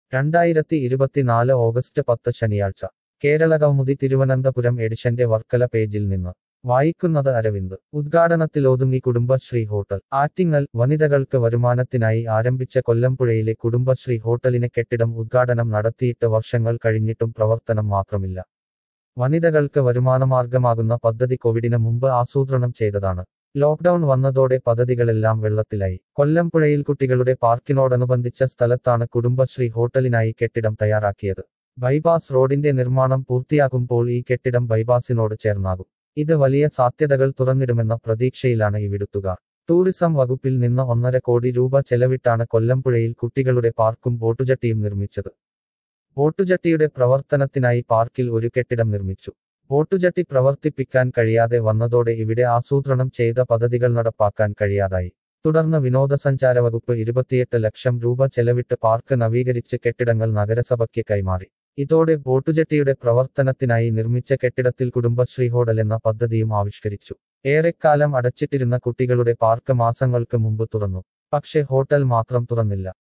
രണ്ടായിരത്തി ഇരുപത്തിനാല് ഓഗസ്റ്റ് പത്ത് ശനിയാഴ്ച കേരള കൗമുദി തിരുവനന്തപുരം എഡിഷന്റെ വർക്കല പേജിൽ നിന്ന് വായിക്കുന്നത് അരവിന്ദ് ഉദ്ഘാടനത്തിലൊതുങ്ങി കുടുംബശ്രീ ഹോട്ടൽ ആറ്റിങ്ങൽ വനിതകൾക്ക് വരുമാനത്തിനായി ആരംഭിച്ച കൊല്ലംപുഴയിലെ കുടുംബശ്രീ ഹോട്ടലിനെ കെട്ടിടം ഉദ്ഘാടനം നടത്തിയിട്ട് വർഷങ്ങൾ കഴിഞ്ഞിട്ടും പ്രവർത്തനം മാത്രമില്ല വനിതകൾക്ക് വരുമാനമാർഗമാകുന്ന പദ്ധതി കോവിഡിന് മുമ്പ് ആസൂത്രണം ചെയ്തതാണ് ലോക്ഡൌൺ വന്നതോടെ പദ്ധതികളെല്ലാം വെള്ളത്തിലായി കൊല്ലംപുഴയിൽ കുട്ടികളുടെ പാർക്കിനോടനുബന്ധിച്ച സ്ഥലത്താണ് കുടുംബശ്രീ ഹോട്ടലിനായി കെട്ടിടം തയ്യാറാക്കിയത് ബൈപാസ് റോഡിന്റെ നിർമ്മാണം പൂർത്തിയാകുമ്പോൾ ഈ കെട്ടിടം ബൈപാസിനോട് ചേർന്നാകും ഇത് വലിയ സാധ്യതകൾ തുറന്നിടുമെന്ന പ്രതീക്ഷയിലാണ് ഇവിടുത്തുകാർ ടൂറിസം വകുപ്പിൽ നിന്ന് ഒന്നര കോടി രൂപ ചെലവിട്ടാണ് കൊല്ലംപുഴയിൽ കുട്ടികളുടെ പാർക്കും ബോട്ടുജട്ടിയും നിർമ്മിച്ചത് ബോട്ടുജട്ടിയുടെ പ്രവർത്തനത്തിനായി പാർക്കിൽ ഒരു കെട്ടിടം നിർമ്മിച്ചു ബോട്ടുജട്ടി പ്രവർത്തിപ്പിക്കാൻ കഴിയാതെ വന്നതോടെ ഇവിടെ ആസൂത്രണം ചെയ്ത പദ്ധതികൾ നടപ്പാക്കാൻ കഴിയാതായി തുടർന്ന് വിനോദസഞ്ചാര വകുപ്പ് ഇരുപത്തിയെട്ട് ലക്ഷം രൂപ ചെലവിട്ട് പാർക്ക് നവീകരിച്ച് കെട്ടിടങ്ങൾ നഗരസഭയ്ക്ക് കൈമാറി ഇതോടെ ബോട്ടുജട്ടിയുടെ പ്രവർത്തനത്തിനായി നിർമ്മിച്ച കെട്ടിടത്തിൽ കുടുംബശ്രീ ഹോട്ടൽ എന്ന പദ്ധതിയും ആവിഷ്കരിച്ചു ഏറെക്കാലം അടച്ചിട്ടിരുന്ന കുട്ടികളുടെ പാർക്ക് മാസങ്ങൾക്ക് മുമ്പ് തുറന്നു പക്ഷേ ഹോട്ടൽ മാത്രം തുറന്നില്ല